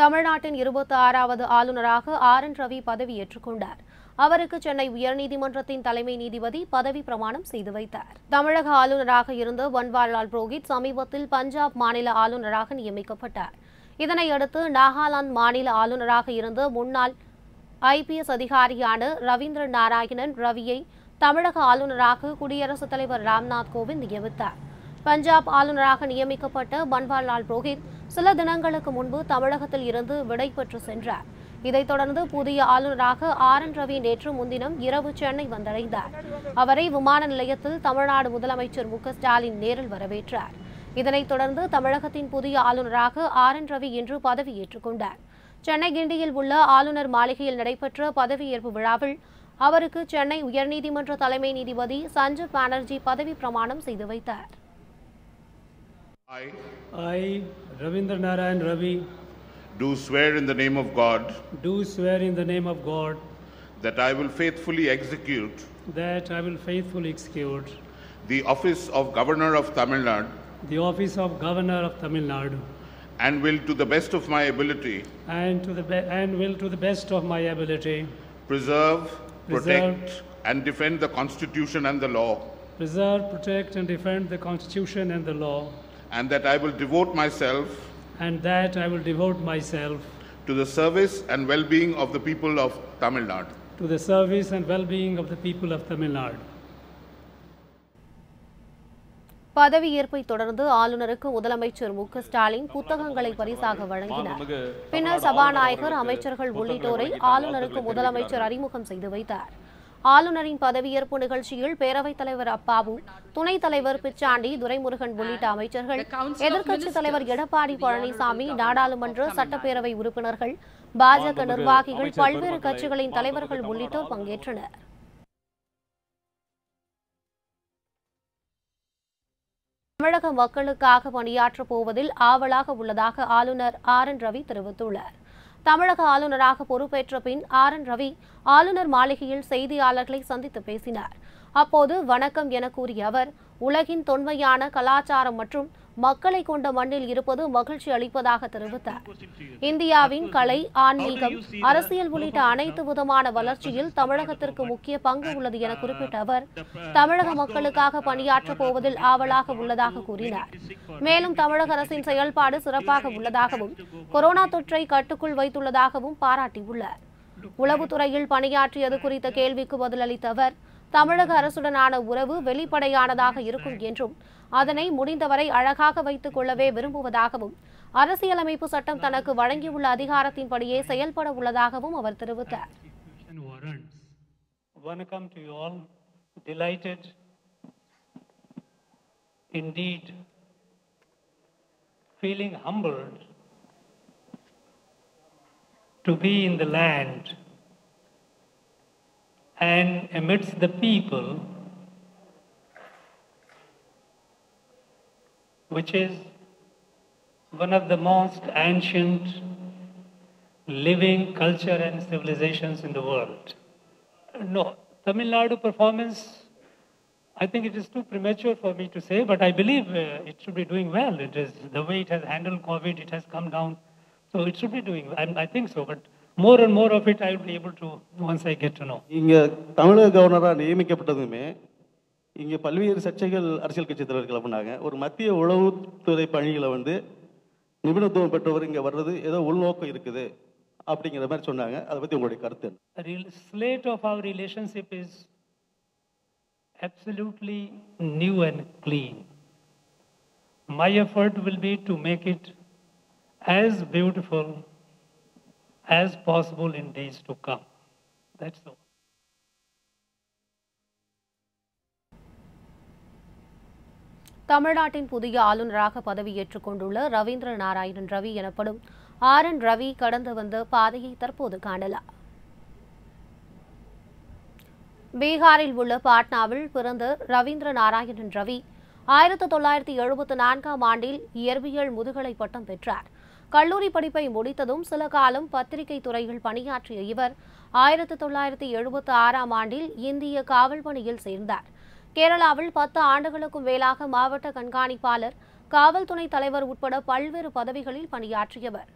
தமிழ்நாட்டின் இருபத்தி ஆறாவது ஆளுநராக ஆர் என் ரவி பதவியேற்றுக் கொண்டார் அவருக்கு சென்னை உயர்நீதிமன்றத்தின் தலைமை நீதிபதி பதவி பிரமாணம் செய்து வைத்தார் தமிழக ஆளுநராக இருந்த பன்வாரிலால் புரோஹித் சமீபத்தில் பஞ்சாப் மாநில ஆளுநராக நியமிக்கப்பட்டார் இதனையடுத்து நாகாலாந்து மாநில ஆளுநராக இருந்த முன்னாள் ஐபிஎஸ் அதிகாரியான ரவீந்திரன் நாராயணன் ரவியை தமிழக ஆளுநராக குடியரசுத் தலைவர் ராம்நாத் கோவிந்த் நியமித்தார் பஞ்சாப் ஆளுநராக நியமிக்கப்பட்ட பன்வாரிலால் புரோஹித் சில தினங்களுக்கு முன்பு தமிழகத்தில் இருந்து விடை பெற்று சென்றார் இதைத் தொடர்ந்து புதிய ஆளுநராக ஆர் என் ரவி நேற்று முன்தினம் இரவு சென்னை வந்தடைந்தார் அவரை விமான நிலையத்தில் தமிழ்நாடு முதலமைச்சர் மு க ஸ்டாலின் நேரில் வரவேற்றார் இதனைத் தொடர்ந்து தமிழகத்தின் புதிய ஆளுநராக ஆர் என் ரவி இன்று பதவியேற்றுக் கொண்டார் சென்னை கிண்டியில் உள்ள ஆளுநர் மாளிகையில் நடைபெற்ற பதவியேற்பு விழாவில் அவருக்கு சென்னை உயர்நீதிமன்ற தலைமை நீதிபதி சஞ்சீப் பானர்ஜி பதவி பிரமாணம் செய்து வைத்தார் I I, Ravindra Narayan Ravi, do swear in the name of God do swear in the name of God that I will faithfully execute that I will faithfully execute the office of Governor of Tamil Nadu the office of Governor of Tamil Nadu and will, to the best of my ability, and to the be- and will to the best of my ability preserve, Preserve. protect, and defend the Constitution and the law, preserve, protect, and defend the Constitution and the law, and that I will devote myself and that I will devote myself to the service and well being of the people of Tamil Nadu. to the service and well-being of the people of Tamil Nadu. பதவியேற்பை தொடர்ந்து ஆளுநருக்கு முதலமைச்சர் மு க ஸ்டாலின் புத்தகங்களை பரிசாக வழங்கினார் பின்னர் சபாநாயகர் அமைச்சர்கள் உள்ளிட்டோரை ஆளுநருக்கு முதலமைச்சர் அறிமுகம் செய்து வைத்தார் ஆளுநரின் பதவியேற்பு நிகழ்ச்சியில் பேரவைத் தலைவர் அப்பாவு துணைத் தலைவர் பிச்சாண்டி துரைமுருகன் உள்ளிட்ட அமைச்சர்கள் எதிர்க்கட்சித் தலைவர் எடப்பாடி பழனிசாமி நாடாளுமன்ற சட்டப்பேரவை உறுப்பினர்கள் பாஜக நிர்வாகிகள் பல்வேறு கட்சிகளின் தலைவர்கள் உள்ளிட்டோர் பங்கேற்றனர் தமிழக மக்களுக்காக பணியாற்றப் போவதில் ஆவலாக உள்ளதாக ஆளுநர் ஆர் என் ரவி தெரிவித்துள்ளார் தமிழக ஆளுநராக பொறுப்பேற்ற பின் ஆர் என் ரவி ஆளுநர் மாளிகையில் செய்தியாளர்களை சந்தித்து பேசினார் அப்போது வணக்கம் என கூறிய அவர் உலகின் தொன்மையான கலாச்சாரம் மற்றும் மக்களை கொண்ட மண்ணில் இருப்பது மகிழ்ச்சி அளிப்பதாக தெரிவித்தார் இந்தியாவின் கலை ஆன்மீகம் அரசியல் உள்ளிட்ட அனைத்து விதமான வளர்ச்சியில் தமிழகத்திற்கு முக்கிய பங்கு உள்ளது என குறிப்பிட்ட அவர் தமிழக மக்களுக்காக பணியாற்றப் போவதில் ஆவலாக உள்ளதாக கூறினார் மேலும் தமிழக அரசின் செயல்பாடு சிறப்பாக உள்ளதாகவும் கொரோனா தொற்றை கட்டுக்குள் வைத்துள்ளதாகவும் பாராட்டியுள்ளார் உளவுத்துறையில் பணியாற்றியது குறித்த கேள்விக்கு பதிலளித்த அவர் தமிழக அரசுடனான உறவு வெளிப்படையானதாக இருக்கும் என்றும் அதனை முடிந்தவரை அழகாக வைத்துக் கொள்ளவே விரும்புவதாகவும் அரசியலமைப்பு சட்டம் தனக்கு வழங்கியுள்ள அதிகாரத்தின்படியே செயல்பட உள்ளதாகவும் அவர் தெரிவித்தார் and warrants. Welcome to you all. Delighted, indeed, feeling humbled to be in the land and amidst the people, which is one of the most ancient living culture and civilizations in the world. No, Tamil Nadu performance, I think it is too premature for me to say, but I believe uh, it should be doing well. It is the way it has handled COVID, it has come down. So it should be doing well. I, I think so, but more and more of it I will be able to once I get to know. இங்கே தமிழக கவர்னராக நியமிக்கப்பட்டதுமே இங்கே பல்வேறு சர்ச்சைகள் அரசியல் கட்சி தலைவர் கிளப்புனாங்க ஒரு மத்திய உளவுத்துறை பணிகளை வந்து நிபுணத்துவம் பெற்றவர் இங்கே வர்றது ஏதோ உள்நோக்கம் இருக்குது அப்படிங்கிற மாதிரி சொன்னாங்க அதை பற்றி உங்களுடைய கருத்து என்ன The real slate of our relationship is absolutely new and clean. My effort will be to make it as beautiful as possible in days to come. That's all. தமிழ்நாட்டின் புதிய ஆளுநராக பதவியேற்றுக் கொண்டுள்ள ரவீந்திர நாராயணன் ரவி எனப்படும் ஆர் என் ரவி கடந்து வந்த பாதையை தற்போது காணலாம் பீகாரில் உள்ள பாட்னாவில் பிறந்த ரவீந்திர நாராயணன் ரவி ஆயிரத்தி தொள்ளாயிரத்தி எழுபத்தி நான்காம் ஆண்டில் இயற்பியல் முதுகலை பட்டம் பெற்றார் கல்லூரி படிப்பை முடித்ததும் சில காலம் பத்திரிகை துறையில் பணியாற்றிய இவர் ஆயிரத்தி தொள்ளாயிரத்தி எழுபத்தி ஆறாம் ஆண்டில் இந்திய காவல் பணியில் சேர்ந்தார் கேரளாவில் பத்து ஆண்டுகளுக்கும் மேலாக மாவட்ட கண்காணிப்பாளர் காவல் துணைத் தலைவர் உட்பட பல்வேறு பதவிகளில் பணியாற்றியவர்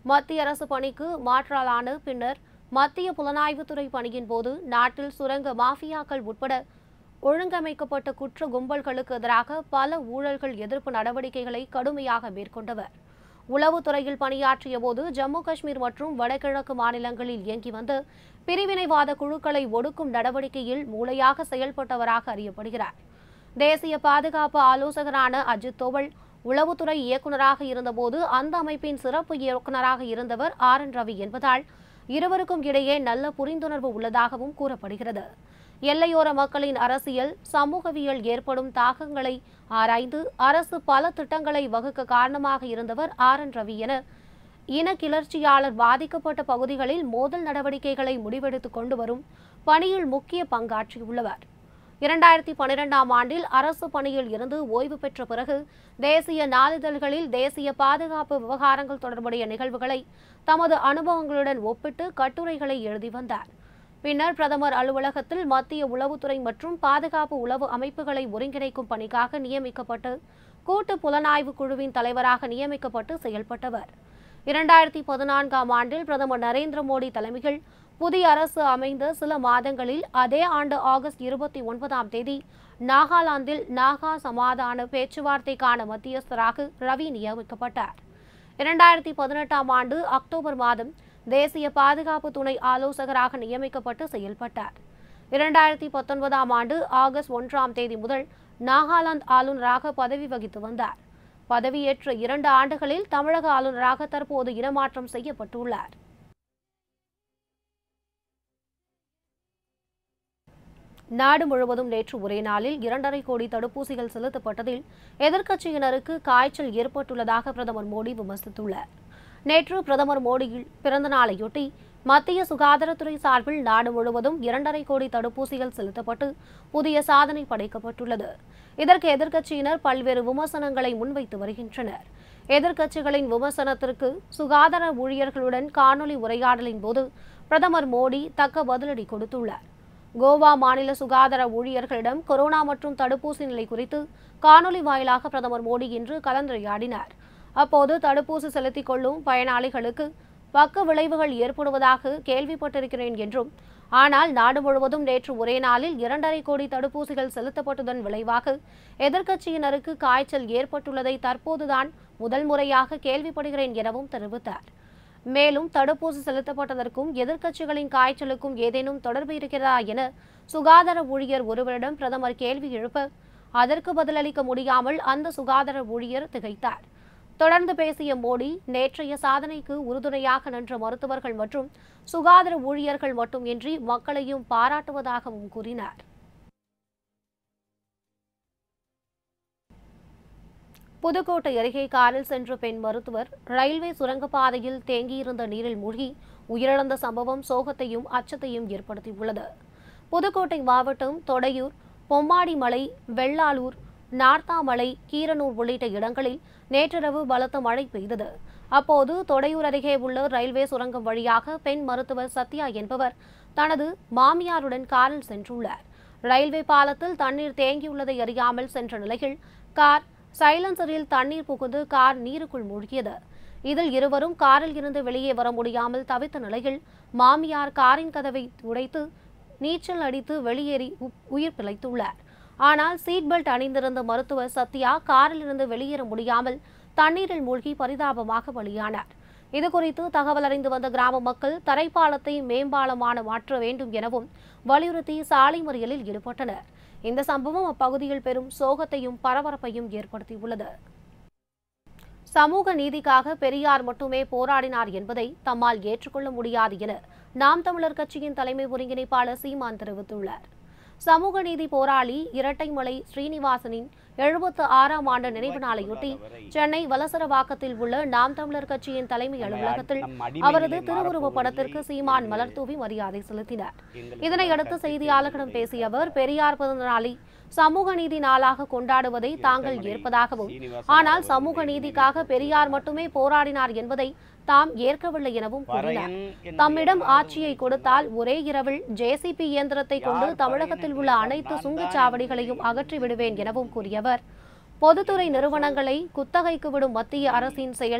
மத்திய அரசு பணிக்கு மாற்றலான பின்னர் மத்திய புலனாய்வுத்துறை பணியின் போது நாட்டில் சுரங்க மாஃபியாக்கள் உட்பட ஒழுங்கமைக்கப்பட்ட குற்ற கும்பல்களுக்கு எதிராக பல ஊழல்கள் எதிர்ப்பு நடவடிக்கைகளை கடுமையாக மேற்கொண்டவர் உளவுத்துறையில் பணியாற்றிய போது ஜம்மு காஷ்மீர் மற்றும் வடகிழக்கு மாநிலங்களில் இயங்கி வந்து பிரிவினைவாத குழுக்களை ஒடுக்கும் நடவடிக்கையில் மூளையாக செயல்பட்டவராக அறியப்படுகிறார் தேசிய பாதுகாப்பு ஆலோசகரான அஜித் தோவல் உளவுத்துறை இயக்குநராக இருந்தபோது அந்த அமைப்பின் சிறப்பு இயக்குநராக இருந்தவர் ஆர் என் ரவி என்பதால் இருவருக்கும் இடையே நல்ல புரிந்துணர்வு உள்ளதாகவும் கூறப்படுகிறது எல்லையோர மக்களின் அரசியல் சமூகவியல் ஏற்படும் தாக்கங்களை ஆராய்ந்து அரசு பல திட்டங்களை வகுக்க காரணமாக இருந்தவர் ஆர் என் ரவி என இன கிளர்ச்சியாளர் பாதிக்கப்பட்ட பகுதிகளில் மோதல் நடவடிக்கைகளை முடிவெடுத்துக் கொண்டு வரும் பணியில் முக்கிய பங்காற்றியுள்ளவர் இரண்டாயிரத்தி பன்னிரெண்டாம் ஆண்டில் அரசு பணியில் இருந்து ஓய்வு பெற்ற பிறகு தேசிய நாளிதழ்களில் தேசிய பாதுகாப்பு விவகாரங்கள் தொடர்புடைய நிகழ்வுகளை தமது அனுபவங்களுடன் ஒப்பிட்டு கட்டுரைகளை எழுதி வந்தார் பின்னர் பிரதமர் அலுவலகத்தில் மத்திய உளவுத்துறை மற்றும் பாதுகாப்பு உளவு அமைப்புகளை ஒருங்கிணைக்கும் பணிக்காக நியமிக்கப்பட்டு கூட்டு புலனாய்வு குழுவின் தலைவராக நியமிக்கப்பட்டு செயல்பட்டவர் இரண்டாயிரத்தி பதினான்காம் ஆண்டில் பிரதமர் நரேந்திர மோடி தலைமையில் புதிய அரசு அமைந்த சில மாதங்களில் அதே ஆண்டு ஆகஸ்ட் இருபத்தி ஒன்பதாம் தேதி நாகாலாந்தில் நாகா சமாதான பேச்சுவார்த்தைக்கான மத்தியஸ்தராக ரவி நியமிக்கப்பட்டார் இரண்டாயிரத்தி பதினெட்டாம் ஆண்டு அக்டோபர் மாதம் தேசிய பாதுகாப்பு துணை ஆலோசகராக நியமிக்கப்பட்டு செயல்பட்டார் இரண்டாயிரத்தி பத்தொன்பதாம் ஆண்டு ஆகஸ்ட் ஒன்றாம் தேதி முதல் நாகாலாந்து ஆளுநராக பதவி வகித்து வந்தார் பதவியேற்ற இரண்டு ஆண்டுகளில் தமிழக ஆளுநராக தற்போது இடமாற்றம் செய்யப்பட்டுள்ளார் நாடு முழுவதும் நேற்று ஒரே நாளில் இரண்டரை கோடி தடுப்பூசிகள் செலுத்தப்பட்டதில் எதிர்க்கட்சியினருக்கு காய்ச்சல் ஏற்பட்டுள்ளதாக பிரதமர் மோடி விமர்சித்துள்ளார் நேற்று பிரதமர் மோடியில் பிறந்த நாளையொட்டி மத்திய சுகாதாரத்துறை சார்பில் நாடு முழுவதும் இரண்டரை கோடி தடுப்பூசிகள் செலுத்தப்பட்டு புதிய சாதனை படைக்கப்பட்டுள்ளது இதற்கு எதிர்க்கட்சியினர் பல்வேறு விமர்சனங்களை முன்வைத்து வருகின்றனர் எதிர்க்கட்சிகளின் விமர்சனத்திற்கு சுகாதார ஊழியர்களுடன் காணொலி உரையாடலின் போது பிரதமர் மோடி தக்க பதிலடி கொடுத்துள்ளார் கோவா மாநில சுகாதார ஊழியர்களிடம் கொரோனா மற்றும் தடுப்பூசி நிலை குறித்து காணொலி வாயிலாக பிரதமர் மோடி இன்று கலந்துரையாடினார் அப்போது தடுப்பூசி செலுத்திக் கொள்ளும் பயனாளிகளுக்கு பக்க விளைவுகள் ஏற்படுவதாக கேள்விப்பட்டிருக்கிறேன் என்றும் ஆனால் நாடு முழுவதும் நேற்று ஒரே நாளில் இரண்டரை கோடி தடுப்பூசிகள் செலுத்தப்பட்டதன் விளைவாக எதிர்க்கட்சியினருக்கு காய்ச்சல் ஏற்பட்டுள்ளதை தற்போதுதான் முதல் முறையாக கேள்விப்படுகிறேன் எனவும் தெரிவித்தார் மேலும் தடுப்பூசி செலுத்தப்பட்டதற்கும் எதிர்க்கட்சிகளின் காய்ச்சலுக்கும் ஏதேனும் தொடர்பு இருக்கிறதா என சுகாதார ஊழியர் ஒருவரிடம் பிரதமர் கேள்வி எழுப்ப அதற்கு பதிலளிக்க முடியாமல் அந்த சுகாதார ஊழியர் திகைத்தார் தொடர்ந்து பேசிய மோடி நேற்றைய சாதனைக்கு உறுதுணையாக நின்ற மருத்துவர்கள் மற்றும் சுகாதார ஊழியர்கள் மட்டுமின்றி மக்களையும் பாராட்டுவதாகவும் கூறினார் புதுக்கோட்டை அருகே காரில் சென்ற பெண் மருத்துவர் ரயில்வே சுரங்கப்பாதையில் தேங்கியிருந்த நீரில் மூழ்கி உயிரிழந்த சம்பவம் சோகத்தையும் அச்சத்தையும் ஏற்படுத்தியுள்ளது புதுக்கோட்டை மாவட்டம் தொடையூர் பொம்மாடிமலை வெள்ளாளூர் நார்த்தாமலை கீரனூர் உள்ளிட்ட இடங்களில் நேற்றிரவு பலத்த மழை பெய்தது அப்போது தொடையூர் அருகே உள்ள ரயில்வே சுரங்கம் வழியாக பெண் மருத்துவர் சத்யா என்பவர் தனது மாமியாருடன் காரில் சென்றுள்ளார் ரயில்வே பாலத்தில் தண்ணீர் தேங்கியுள்ளதை அறியாமல் சென்ற நிலையில் கார் சைலன்சரில் தண்ணீர் புகுந்து கார் நீருக்குள் மூழ்கியது இதில் இருவரும் காரில் இருந்து வெளியே வர முடியாமல் தவித்த நிலையில் மாமியார் காரின் கதவை உடைத்து நீச்சல் அடித்து வெளியேறி உ- உயிர் பிழைத்துள்ளார் ஆனால் சீட் பெல்ட் அணிந்திருந்த மருத்துவர் சத்யா காரில் இருந்து வெளியேற முடியாமல் தண்ணீரில் மூழ்கி பரிதாபமாக பலியானார் இதுகுறித்து தகவல் அறிந்து வந்த கிராம மக்கள் தரைப்பாலத்தை மேம்பாலமான மாற்ற வேண்டும் எனவும் வலியுறுத்தி சாலை மறியலில் ஈடுபட்டனர் இந்த சம்பவம் அப்பகுதியில் பெரும் சோகத்தையும் பரபரப்பையும் ஏற்படுத்தியுள்ளது சமூக நீதிக்காக பெரியார் மட்டுமே போராடினார் என்பதை தம்மால் ஏற்றுக்கொள்ள முடியாது என நாம் தமிழர் கட்சியின் தலைமை ஒருங்கிணைப்பாளர் சீமான் தெரிவித்துள்ளார் சமூக நீதி போராளி இரட்டைமலை ஸ்ரீனிவாசனின் எழுபத்து ஆறாம் ஆண்டு நினைவு நாளையொட்டி சென்னை வலசரவாக்கத்தில் உள்ள நாம் தமிழர் கட்சியின் தலைமை அலுவலகத்தில் அவரது திருவுருவப் படத்திற்கு சீமான் மலர்தூவி மரியாதை செலுத்தினார் இதனையடுத்து செய்தியாளர்களிடம் பேசிய அவர் பெரியார் பிறந்த நாளை சமூக நீதி நாளாக கொண்டாடுவதை தாங்கள் ஏற்பதாகவும் ஆனால் சமூக நீதிக்காக பெரியார் மட்டுமே போராடினார் என்பதை தாம் ஏற்கவில்லை எனவும் கூறினார் தம்மிடம் ஆட்சியை கொடுத்தால் ஒரே இரவில் ஜேசிபி இயந்திரத்தை கொண்டு தமிழகத்தில் உள்ள அனைத்து சுங்கச்சாவடிகளையும் அகற்றி விடுவேன் எனவும் கூறியவர் பொதுத்துறை நிறுவனங்களை குத்தகைக்கு விடும் மத்திய அரசின் செயல்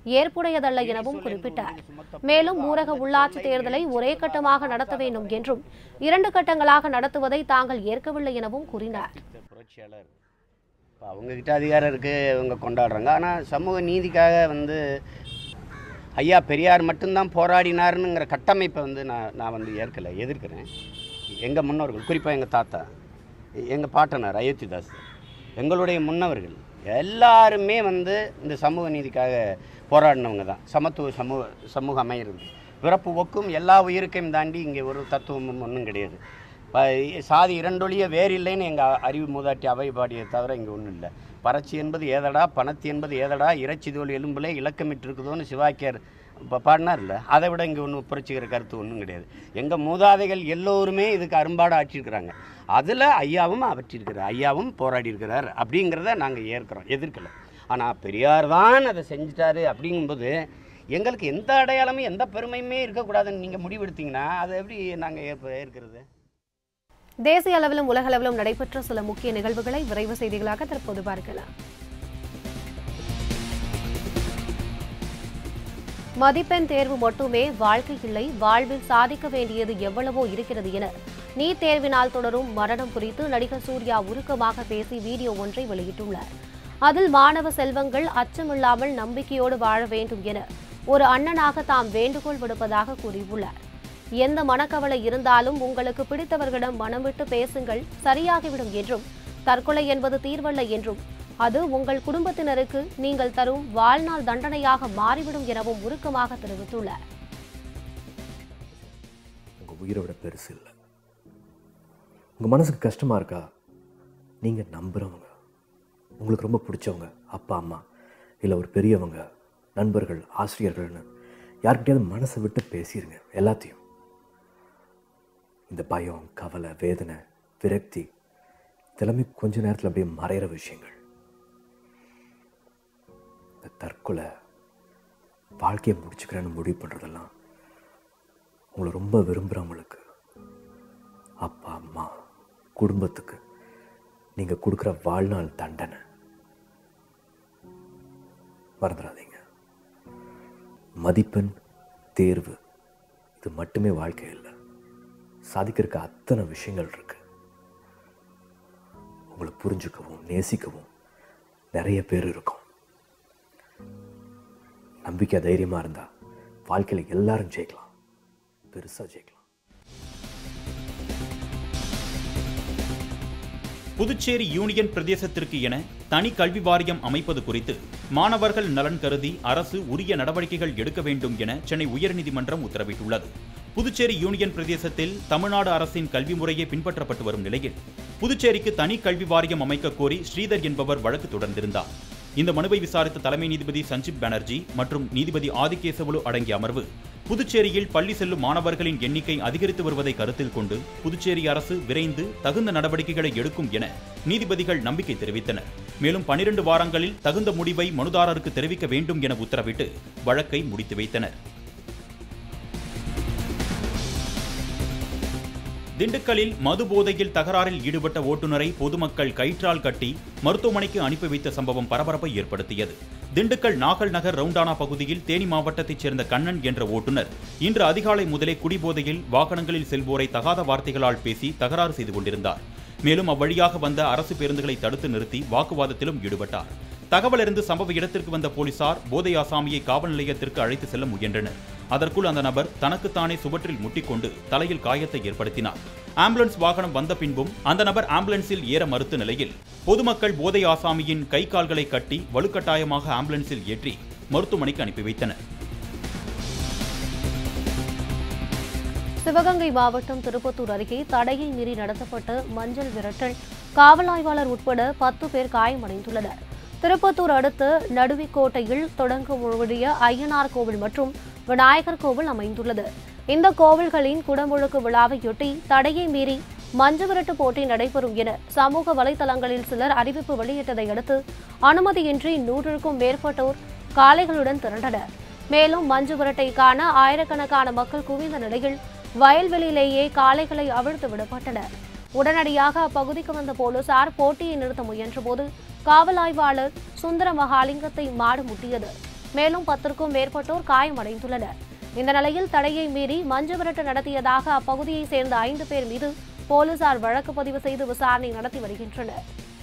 ஏற்புடையதல்ல எனவும் குறிப்பிட்டார் மேலும் ஊரக உள்ளாட்சி தேர்தலை ஒரே கட்டமாக நடத்த வேண்டும் என்றும் இரண்டு கட்டங்களாக நடத்துவதை தாங்கள் ஏற்கவில்லை எனவும் கூறினார் புரட்சியாளர் இப்போ அவங்கக்கிட்ட அதிகாரம் இருக்குது இவங்க கொண்டாடுறாங்க ஆனால் சமூக நீதிக்காக வந்து ஐயா பெரியார் மட்டும்தான் போராடினாருங்கிற கட்டமைப்பை வந்து நான் நான் வந்து ஏற்கலை எதிர்க்கிறேன் எங்கள் முன்னோர்கள் குறிப்பாக எங்கள் தாத்தா எங்கள் பாட்டனார் அயோத்திதாஸ் எங்களுடைய முன்னவர்கள் எல்லாருமே வந்து இந்த சமூக நீதிக்காக போராடினவங்க தான் சமத்துவ சமூக சமூகம் அமையிறது பிறப்பு ஒக்கும் எல்லா உயிருக்கையும் தாண்டி இங்கே ஒரு தத்துவமும் ஒன்றும் கிடையாது ப- சாதி இரண்டொழிய வேறில்லைன்னு எங்கள் அறிவு மூதாட்டி அவை பாடியை தவிர இங்கே ஒன்றும் இல்லை பறச்சி என்பது ஏதடா பணத்தி என்பது ஏதடா இறைச்சி தோல் எலும்புலே இலக்கமிட்டு இருக்குதோன்னு சிவாக்கியார் இப்போ பாடினார்ல அதை விட இங்கே ஒன்றும் புரட்சிக்கிற கருத்து ஒன்றும் கிடையாது எங்கள் மூதாதைகள் எல்லோருமே இதுக்கு அரும்பாடு ஆற்றிருக்கிறாங்க அதில் ஐயாவும் அவற்றிருக்கிறார் ஐயாவும் போராடி இருக்கிறார் அப்படிங்கிறத நாங்கள் ஏற்கிறோம் எதிர்க்கலை ஆனால் பெரியார் தான் அதை செஞ்சிட்டாரு அப்படிங்கும்போது எங்களுக்கு எந்த அடையாளமும் எந்த பெருமையுமே இருக்கக்கூடாதுன்னு நீங்கள் முடிவெடுத்தீங்கன்னா அதை எப்படி நாங்கள் ஏற்ப ஏற்கிறது தேசிய அளவிலும் உலக அளவிலும் நடைபெற்ற சில முக்கிய நிகழ்வுகளை விரைவு செய்திகளாக தற்போது பார்க்கலாம் மதிப்பெண் தேர்வு மட்டுமே வாழ்க்கை இல்லை வாழ்வில் சாதிக்க வேண்டியது எவ்வளவோ இருக்கிறது என நீட் தேர்வினால் தொடரும் மரணம் குறித்து நடிகர் சூர்யா உருக்கமாக பேசி வீடியோ ஒன்றை வெளியிட்டுள்ளார் அதில் மாணவ செல்வங்கள் அச்சமில்லாமல் நம்பிக்கையோடு வாழ வேண்டும் என ஒரு அண்ணனாக தாம் வேண்டுகோள் விடுப்பதாக கூறியுள்ளார் எந்த மனக்கவலை இருந்தாலும் உங்களுக்கு பிடித்தவர்களிடம் மனம் விட்டு பேசுங்கள் சரியாகிவிடும் என்றும் தற்கொலை என்பது தீர்வல்ல என்றும் அது உங்கள் குடும்பத்தினருக்கு நீங்கள் தரும் வாழ்நாள் தண்டனையாக மாறிவிடும் எனவும் உருக்கமாக தெரிவித்துள்ளார் உங்கள் உயிரை விட பெருசு இல்லை உங்கள் மனசுக்கு கஷ்டமாக இருக்கா நீங்கள் நம்புகிறவங்க உங்களுக்கு ரொம்ப பிடிச்சவங்க அப்பா அம்மா இல்லை ஒரு பெரியவங்க நண்பர்கள் ஆசிரியர்கள்னு யார்கிட்டயாவது மனசை விட்டு பேசிடுங்க எல்லாத்தையும் இந்த பயம் கவலை வேதனை விரக்தி இதெல்லாமே கொஞ்ச நேரத்தில் அப்படியே மறையிற விஷயங்கள் இந்த தற்கொலை வாழ்க்கையை முடிச்சுக்கிறேன்னு முடிவு பண்ணுறதெல்லாம் உங்களை ரொம்ப விரும்புகிறவங்களுக்கு அப்பா அம்மா குடும்பத்துக்கு நீங்கள் கொடுக்குற வாழ்நாள் தண்டனை மறந்துடாதீங்க மதிப்பெண் தேர்வு இது மட்டுமே வாழ்க்கை இல்லை சாதிக்கிறதுக்கு அத்தனை விஷயங்கள் இருக்கு உங்களை புரிஞ்சுக்கவும் நேசிக்கவும் நிறைய பேர் இருக்கும் நம்பிக்கை தைரியமாக இருந்தால் வாழ்க்கையில் எல்லாரும் ஜெயிக்கலாம் பெருசாக ஜெயிக்கலாம் புதுச்சேரி யூனியன் பிரதேசத்திற்கு என தனி கல்வி வாரியம் அமைப்பது குறித்து மாணவர்கள் நலன் கருதி அரசு உரிய நடவடிக்கைகள் எடுக்க வேண்டும் என சென்னை உயர்நீதிமன்றம் உத்தரவிட்டுள்ளது புதுச்சேரி யூனியன் பிரதேசத்தில் தமிழ்நாடு அரசின் கல்வி முறையே பின்பற்றப்பட்டு வரும் நிலையில் புதுச்சேரிக்கு தனி கல்வி வாரியம் அமைக்க கோரி ஸ்ரீதர் என்பவர் வழக்கு தொடர்ந்திருந்தார் இந்த மனுவை விசாரித்த தலைமை நீதிபதி சஞ்சீப் பானர்ஜி மற்றும் நீதிபதி ஆதிகேசவலு அடங்கிய அமர்வு புதுச்சேரியில் பள்ளி செல்லும் மாணவர்களின் எண்ணிக்கை அதிகரித்து வருவதை கருத்தில் கொண்டு புதுச்சேரி அரசு விரைந்து தகுந்த நடவடிக்கைகளை எடுக்கும் என நீதிபதிகள் நம்பிக்கை தெரிவித்தனர் மேலும் பனிரெண்டு வாரங்களில் தகுந்த முடிவை மனுதாரருக்கு தெரிவிக்க வேண்டும் என உத்தரவிட்டு வழக்கை முடித்து வைத்தனர் திண்டுக்கல்லில் மது போதையில் தகராறில் ஈடுபட்ட ஓட்டுநரை பொதுமக்கள் கயிற்றால் கட்டி மருத்துவமனைக்கு அனுப்பி வைத்த சம்பவம் பரபரப்பை ஏற்படுத்தியது திண்டுக்கல் நாகல் நகர் ரவுண்டானா பகுதியில் தேனி மாவட்டத்தைச் சேர்ந்த கண்ணன் என்ற ஓட்டுநர் இன்று அதிகாலை முதலே குடிபோதையில் வாகனங்களில் செல்வோரை தகாத வார்த்தைகளால் பேசி தகராறு செய்து கொண்டிருந்தார் மேலும் அவ்வழியாக வந்த அரசு பேருந்துகளை தடுத்து நிறுத்தி வாக்குவாதத்திலும் ஈடுபட்டார் தகவல் அறிந்து சம்பவ இடத்திற்கு வந்த போலீசார் போதை ஆசாமியை காவல் நிலையத்திற்கு அழைத்து செல்ல முயன்றனர் அதற்குள் அந்த நபர் தனக்குத்தானே சுவற்றில் முட்டிக்கொண்டு தலையில் காயத்தை ஏற்படுத்தினார் ஆம்புலன்ஸ் வாகனம் வந்த பின்பும் அந்த நபர் ஆம்புலன்ஸில் ஏற மறுத்த நிலையில் பொதுமக்கள் போதை ஆசாமியின் கை கால்களை கட்டி வலுக்கட்டாயமாக ஆம்புலன்ஸில் ஏற்றி மருத்துவமனைக்கு அனுப்பி வைத்தனர் சிவகங்கை மாவட்டம் திருப்பத்தூர் அருகே தடையை மீறி நடத்தப்பட்ட மஞ்சள் விரட்டல் காவல் ஆய்வாளர் உட்பட பத்து பேர் காயமடைந்துள்ளனர் திருப்பத்தூர் அடுத்த நடுவிக்கோட்டையில் தொடங்க முடிய ஐயனார் கோவில் மற்றும் விநாயகர் கோவில் அமைந்துள்ளது இந்த கோவில்களின் குடமுழுக்கு விழாவையொட்டி தடையை மீறி மஞ்சு விரட்டு போட்டி நடைபெறும் என சமூக வலைதளங்களில் சிலர் அறிவிப்பு வெளியிட்டதை அடுத்து அனுமதியின்றி நூற்றுக்கும் மேற்பட்டோர் காளைகளுடன் திரண்டனர் மேலும் மஞ்சு விரட்டை காண ஆயிரக்கணக்கான மக்கள் குவிந்த நிலையில் வயல்வெளியிலேயே காளைகளை அவிழ்த்து விடப்பட்டனர் உடனடியாக அப்பகுதிக்கு வந்த போலீசார் போட்டியை நிறுத்த முயன்றபோது காவல் ஆய்வாளர் சுந்தர மகாலிங்கத்தை மாடு முட்டியது மேலும் பத்திற்கும் மேற்பட்டோர் காயமடைந்துள்ளனர் இந்த நிலையில் தடையை மீறி மஞ்சு விரட்டு நடத்தியதாக அப்பகுதியைச் சேர்ந்த ஐந்து பேர் மீது போலீசார் வழக்கு பதிவு செய்து விசாரணை நடத்தி வருகின்றனர்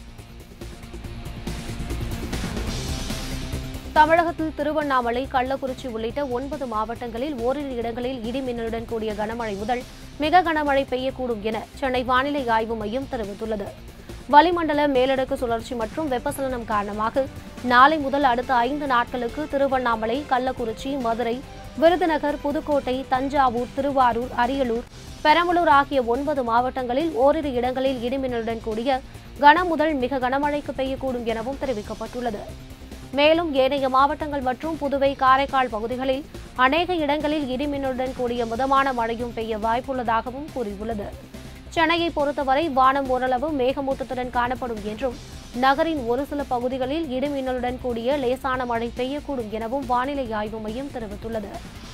தமிழகத்தில் திருவண்ணாமலை கள்ளக்குறிச்சி உள்ளிட்ட ஒன்பது மாவட்டங்களில் ஓரிரு இடங்களில் இடி மின்னலுடன் கூடிய கனமழை முதல் மிக கனமழை பெய்யக்கூடும் என சென்னை வானிலை ஆய்வு மையம் தெரிவித்துள்ளது வளிமண்டல மேலடுக்கு சுழற்சி மற்றும் வெப்பசலனம் காரணமாக நாளை முதல் அடுத்த ஐந்து நாட்களுக்கு திருவண்ணாமலை கள்ளக்குறிச்சி மதுரை விருதுநகர் புதுக்கோட்டை தஞ்சாவூர் திருவாரூர் அரியலூர் பெரம்பலூர் ஆகிய ஒன்பது மாவட்டங்களில் ஓரிரு இடங்களில் இடிமின்னலுடன் கூடிய கன முதல் மிக கனமழைக்கு பெய்யக்கூடும் எனவும் தெரிவிக்கப்பட்டுள்ளது மேலும் ஏனைய மாவட்டங்கள் மற்றும் புதுவை காரைக்கால் பகுதிகளில் அநேக இடங்களில் இடிமின்னலுடன் கூடிய மிதமான மழையும் பெய்ய வாய்ப்புள்ளதாகவும் கூறியுள்ளது சென்னையை பொறுத்தவரை வானம் ஓரளவு மேகமூட்டத்துடன் காணப்படும் என்றும் நகரின் ஒரு சில பகுதிகளில் இடிமின்னலுடன் கூடிய லேசான மழை பெய்யக்கூடும் எனவும் வானிலை ஆய்வு மையம் தெரிவித்துள்ளது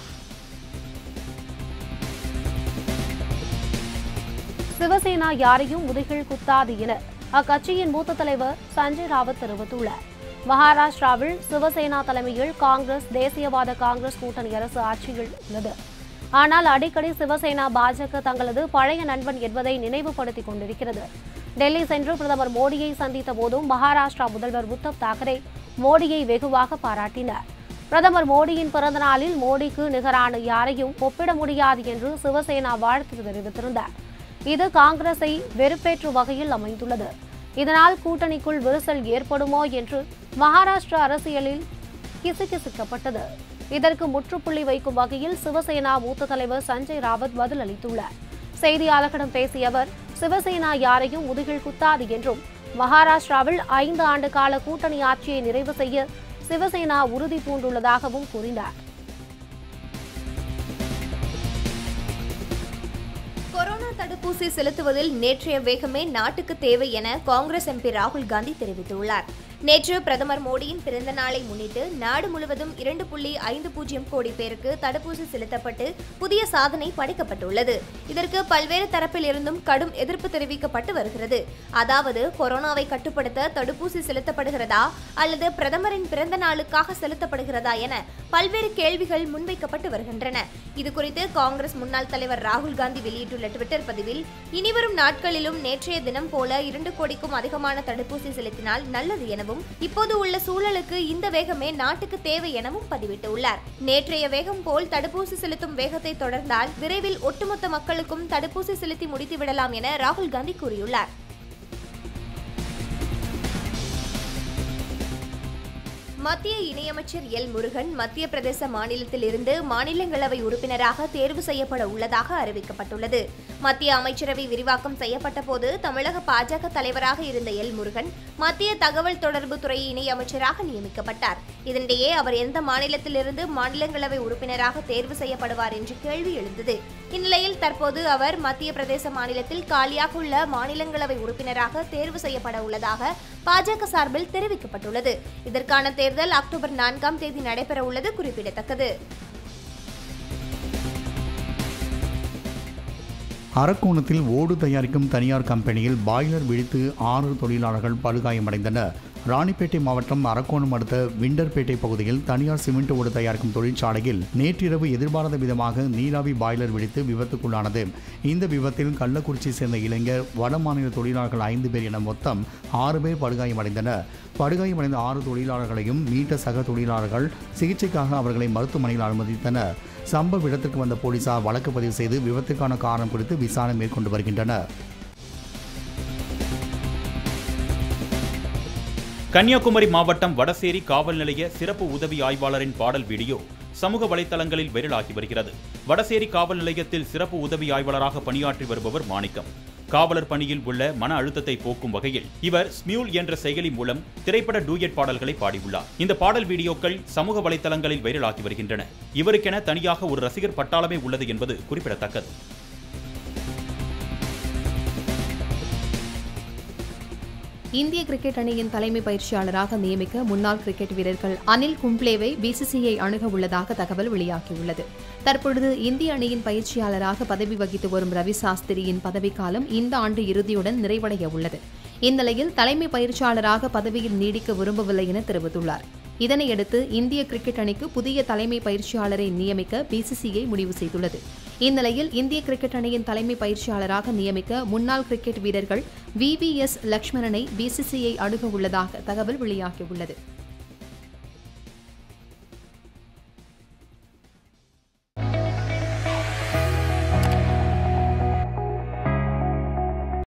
சிவசேனா யாரையும் முதுகில் குத்தாது என அக்கட்சியின் மூத்த தலைவர் சஞ்சய் ராவத் தெரிவித்துள்ளார் மகாராஷ்டிராவில் சிவசேனா தலைமையில் காங்கிரஸ் தேசியவாத காங்கிரஸ் கூட்டணி அரசு ஆட்சியில் உள்ளது ஆனால் அடிக்கடி சிவசேனா பாஜக தங்களது பழைய நண்பன் என்பதை நினைவுபடுத்திக் கொண்டிருக்கிறது டெல்லி சென்று பிரதமர் மோடியை சந்தித்த போதும் மகாராஷ்டிரா முதல்வர் உத்தவ் தாக்கரே மோடியை வெகுவாக பாராட்டினார் பிரதமர் மோடியின் பிறந்த நாளில் மோடிக்கு நிகரான யாரையும் ஒப்பிட முடியாது என்று சிவசேனா வாழ்த்து தெரிவித்திருந்தார் இது காங்கிரஸை வெறுப்பேற்றும் வகையில் அமைந்துள்ளது இதனால் கூட்டணிக்குள் விரிசல் ஏற்படுமோ என்று மகாராஷ்டிரா அரசியலில் கிசுகிசுக்கப்பட்டது இதற்கு முற்றுப்புள்ளி வைக்கும் வகையில் சிவசேனா மூத்த தலைவர் சஞ்சய் ராவத் பதிலளித்துள்ளார் செய்தியாளர்களிடம் பேசிய அவர் சிவசேனா யாரையும் முதுகில் குத்தாது என்றும் மகாராஷ்டிராவில் ஐந்து ஆண்டு கால கூட்டணி ஆட்சியை நிறைவு செய்ய சிவசேனா உறுதி பூண்டுள்ளதாகவும் கூறினார் கொரோனா தடுப்பூசி செலுத்துவதில் நேற்றைய வேகமே நாட்டுக்கு தேவை என காங்கிரஸ் எம்பி ராகுல் காந்தி தெரிவித்துள்ளார் நேற்று பிரதமர் மோடியின் பிறந்த நாளை முன்னிட்டு நாடு முழுவதும் இரண்டு புள்ளி ஐந்து பூஜ்ஜியம் கோடி பேருக்கு தடுப்பூசி செலுத்தப்பட்டு புதிய சாதனை படைக்கப்பட்டுள்ளது இதற்கு பல்வேறு தரப்பில் இருந்தும் கடும் எதிர்ப்பு தெரிவிக்கப்பட்டு வருகிறது அதாவது கொரோனாவை கட்டுப்படுத்த தடுப்பூசி செலுத்தப்படுகிறதா அல்லது பிரதமரின் பிறந்த நாளுக்காக செலுத்தப்படுகிறதா என பல்வேறு கேள்விகள் முன்வைக்கப்பட்டு வருகின்றன இதுகுறித்து காங்கிரஸ் முன்னாள் தலைவர் ராகுல் காந்தி வெளியிட்டுள்ள ட்விட்டர் பதிவில் இனிவரும் நாட்களிலும் நேற்றைய தினம் போல இரண்டு கோடிக்கும் அதிகமான தடுப்பூசி செலுத்தினால் நல்லது எனவும் இப்போது உள்ள சூழலுக்கு இந்த வேகமே நாட்டுக்கு தேவை எனவும் பதிவிட்டுள்ளார் நேற்றைய வேகம் போல் தடுப்பூசி செலுத்தும் வேகத்தை தொடர்ந்தால் விரைவில் ஒட்டுமொத்த மக்களுக்கும் தடுப்பூசி செலுத்தி முடித்துவிடலாம் என ராகுல் காந்தி கூறியுள்ளார் மத்திய இணையமைச்சர் எல் முருகன் மத்திய பிரதேச மாநிலத்தில் இருந்து மாநிலங்களவை உறுப்பினராக தேர்வு செய்யப்பட உள்ளதாக அறிவிக்கப்பட்டுள்ளது மத்திய அமைச்சரவை விரிவாக்கம் செய்யப்பட்ட போது தமிழக பாஜக தலைவராக இருந்த எல் முருகன் மத்திய தகவல் தொடர்பு துறை இணையமைச்சராக நியமிக்கப்பட்டார் இதனிடையே அவர் எந்த மாநிலத்திலிருந்து மாநிலங்களவை உறுப்பினராக தேர்வு செய்யப்படுவார் என்று கேள்வி எழுந்தது இந்நிலையில் தற்போது அவர் மத்திய பிரதேச மாநிலத்தில் காலியாக உள்ள மாநிலங்களவை உறுப்பினராக தேர்வு செய்யப்பட உள்ளதாக பாஜக சார்பில் தெரிவிக்கப்பட்டுள்ளது இதற்கான தேர்தல் அக்டோபர் நான்காம் தேதி நடைபெற உள்ளது குறிப்பிடத்தக்கது அரக்கோணத்தில் ஓடு தயாரிக்கும் தனியார் கம்பெனியில் பாய்லர் வெடித்து ஆறு தொழிலாளர்கள் படுகாயமடைந்தனர் ராணிப்பேட்டை மாவட்டம் அரக்கோணம் அடுத்த விண்டர்பேட்டை பகுதியில் தனியார் சிமெண்ட் ஓடு தயாரிக்கும் தொழிற்சாலையில் நேற்றிரவு எதிர்பாராத விதமாக நீராவி பாய்லர் வெடித்து விபத்துக்குள்ளானது இந்த விபத்தில் கள்ளக்குறிச்சி சேர்ந்த இளைஞர் வடமாநில தொழிலாளர்கள் ஐந்து பேர் என மொத்தம் ஆறு பேர் படுகாயமடைந்தனர் படுகாயமடைந்த ஆறு தொழிலாளர்களையும் மீட்ட சக தொழிலாளர்கள் சிகிச்சைக்காக அவர்களை மருத்துவமனையில் அனுமதித்தனர் சம்பவ இடத்திற்கு வந்த போலீசார் வழக்கு பதிவு செய்து விபத்துக்கான காரணம் குறித்து விசாரணை மேற்கொண்டு வருகின்றனர் கன்னியாகுமரி மாவட்டம் வடசேரி காவல் நிலைய சிறப்பு உதவி ஆய்வாளரின் பாடல் வீடியோ சமூக வலைதளங்களில் வைரலாகி வருகிறது வடசேரி காவல் நிலையத்தில் சிறப்பு உதவி ஆய்வாளராக பணியாற்றி வருபவர் மாணிக்கம் காவலர் பணியில் உள்ள மன அழுத்தத்தை போக்கும் வகையில் இவர் ஸ்மியூல் என்ற செயலி மூலம் திரைப்பட டூயட் பாடல்களை பாடியுள்ளார் இந்த பாடல் வீடியோக்கள் சமூக வலைதளங்களில் வைரலாகி வருகின்றன இவருக்கென தனியாக ஒரு ரசிகர் பட்டாளமே உள்ளது என்பது குறிப்பிடத்தக்கது இந்திய கிரிக்கெட் அணியின் தலைமை பயிற்சியாளராக நியமிக்க முன்னாள் கிரிக்கெட் வீரர்கள் அனில் கும்ப்ளேவை பிசிசிஐ அணுக உள்ளதாக தகவல் வெளியாகியுள்ளது தற்பொழுது இந்திய அணியின் பயிற்சியாளராக பதவி வகித்து வரும் ரவி சாஸ்திரியின் பதவிக்காலம் இந்த ஆண்டு இறுதியுடன் நிறைவடைய உள்ளது இந்நிலையில் தலைமை பயிற்சியாளராக பதவியில் நீடிக்க விரும்பவில்லை என தெரிவித்துள்ளார் இதனையடுத்து இந்திய கிரிக்கெட் அணிக்கு புதிய தலைமை பயிற்சியாளரை நியமிக்க பிசிசிஐ முடிவு செய்துள்ளது இந்நிலையில் இந்திய கிரிக்கெட் அணியின் தலைமை பயிற்சியாளராக நியமிக்க முன்னாள் கிரிக்கெட் வீரர்கள் வி வி எஸ் லக்ஷ்மணனை பிசிசிஐ அணுக உள்ளதாக தகவல் வெளியாகியுள்ளது